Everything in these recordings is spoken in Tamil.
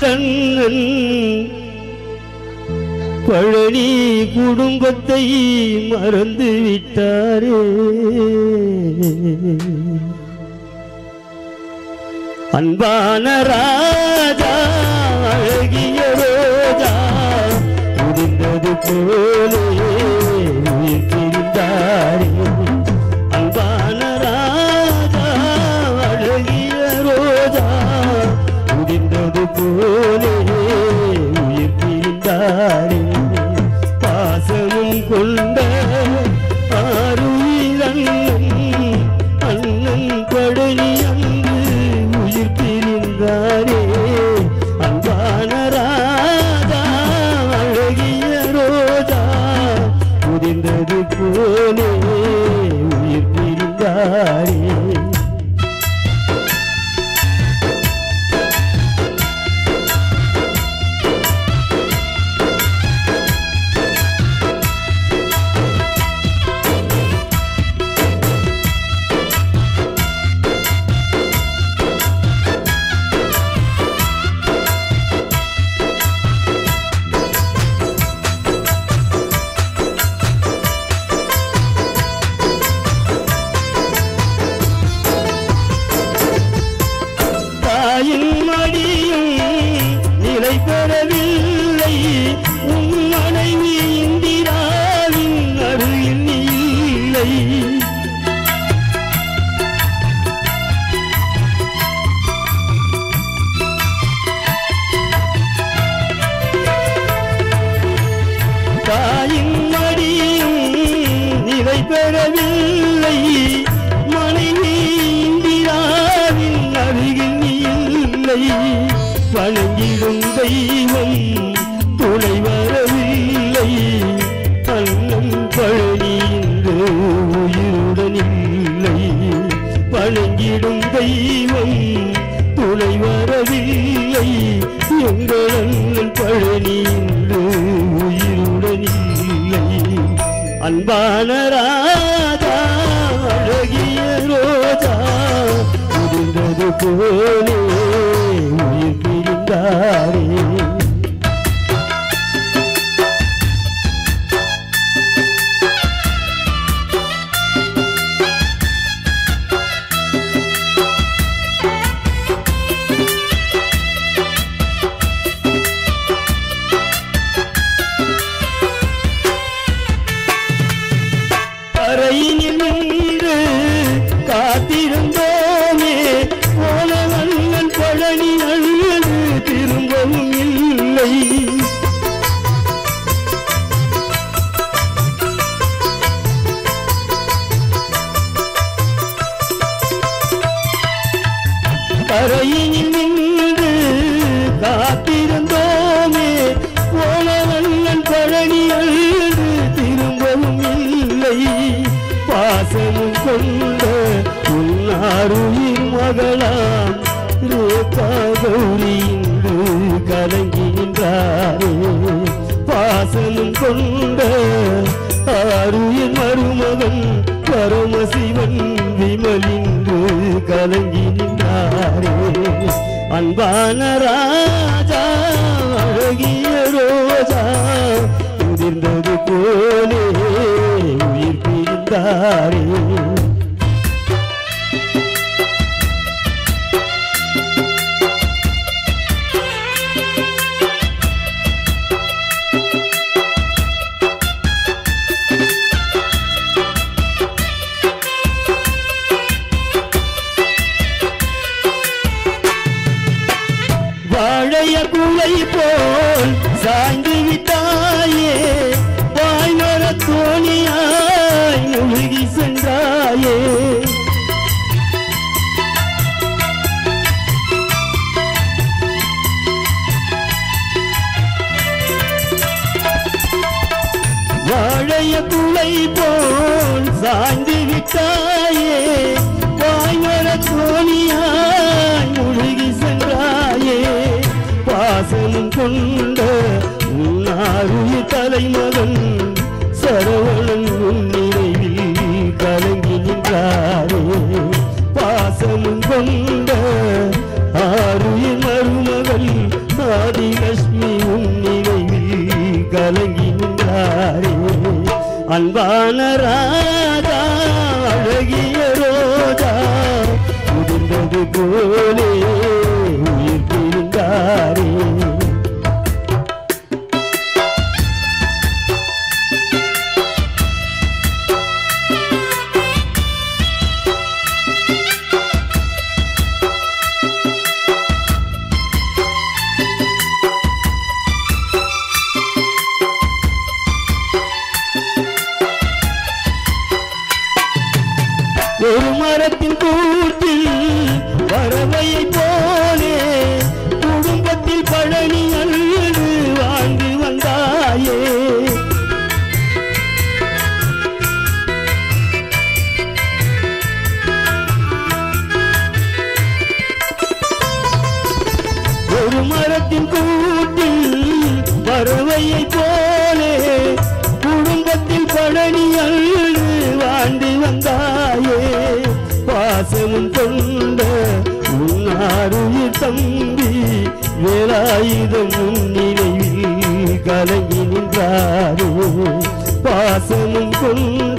விட்டண்ணன் பழனி குடும்பத்தை மறந்து விட்டாரே அன்பான ராஜா அழகிய ரோஜா முடிந்தது போலே உயிர் பிரிந்தாரே அன்பான ராஜா அழகிய ரோஜா முடிந்தது போலே உயிர் பிரிந்தாரே பாசமும் கொண்ட ஆறுயிரண்ணன் அண்ணன் பழனி அங்கு உயிர் பிரிந்தாரே அன்பான ராஜா அழகிய ரோஜா முடிந்தது போலே உயிர் பிரிந்தாரே தாயின் மடியும் நிலை பெறவில்லை உன் மனைவி இந்திராவின் அருகில் நீ இல்லை தாயின் மடியும் நிலை பெறவில்லை மனைவி இந்திராவின் அருகில் நீ இல்லை வணங்கிடும் தெய்வம் துணை வரவில்லை அண்ணன் பழனி இன்று உயிருடன் இல்லை வணங்கிடும் தெய்வம் துணை வரவில்லை எங்கள் அண்ணன் பழனி இன்று உயிருடன் இல்லை அன்பான ராஜா அழகிய ரோஜா முடிந்தது போலே உயிர் பிரிந்தாரே கரையினில் நின்று காத்திருந்தோமே போன அண்ணன் பழனி அண்ணது திரும்பவும் இல்லை கரையினில் நின்று காத்திருந்தோமே போன அண்ணன் பழனி அன்று திரும்பவும் இல்லை பாசமும் கொண்ட உன்னாருயிர் மகளாம் ரேகா கௌரி இன்று கலங்கி நின்றாரே பாசமும் கொண்ட ஆருயிர் மருமகன் பரமசிவன் விமலின்று கலங்கி நின்றாரே அன்பான ராஜா அழகிய ரோஜா முதிர்ந்தது போலே உயிர் பிரிந்தாரே வாழைய குலை போல் சாய்ந்து விட்டாயே வாய்மர தோணியாய் முழுகி சென்றாயே வாழைய குலை போல் சாய்ந்து விட்டாயே வாய்மர தோணியாய் முழுகி சென்றாயே பாசமும் கொண்ட உன்னாருய தலைமகன் சரவணன் உன் நினைவில் கலங்கி நின்றாரே பாசமும் கொண்ட ஆருய மருமகள் போலே உயிர் பிரிந்தாரே ஒரு மரத்தின் கூட்டில் பறவையை போலே குடும்பத்தில் பழனி அன்று வாழ்ந்து வந்தாயே ஒரு மரத்தின் கூட்டில் பறவையை போலே குடும்பத்தில் பழனி அன்று வாழ்ந்து வந்தாயே பாசமும் கொண்ட உன்னாருயிர் தம்பி வேலாயுதம் உன் நினைவில் கலங்கி நின்றாரே பாசமும் கொண்ட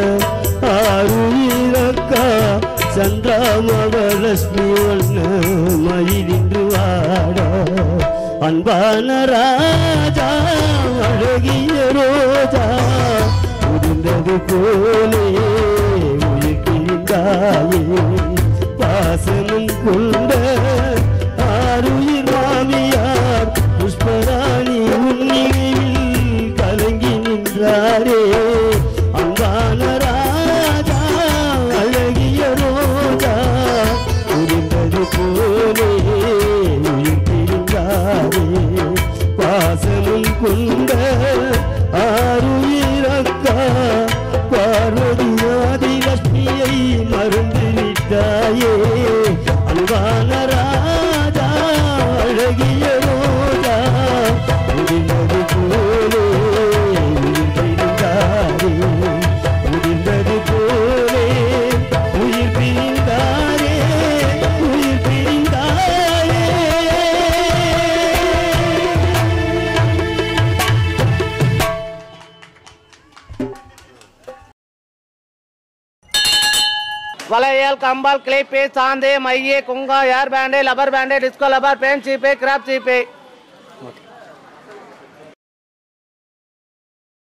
ஆருயிரக்கா சந்திராமகலட்சுமி வண்ண மயிலின்று வாட அன்பான ராஜா அழகிய ரோஜா முடிந்தது போலே உயிர் கிழிந்தாயே பாசமும் கொண்ட ஆருயிர் மாமியார் புஷ்பராணி உன்னில் கலங்கி நின்றாரே அன்பான ராஜா அழகிய ரோஜா புரிந்தது போலே உயிர் பிரிந்தாரே பாசமும் கொண்ட ஆருயிரக்கா பார்வதி ஆதிலட்சுமியை மறந்து விட்டாயே அன்பான ராஜா அழகிய ரோஜா முடிந்தது போலே உயிர் பிரிந்தாரே முடிந்தது போலே உயிர் பிரிந்தாரே உயிர் பிரிந்தாரே வளையல் கம்பால் கிளிப்பு சாந்து மைய குங்கா air band rubber band disco rubber பேன் சீப்பு கிராப் சீப்பு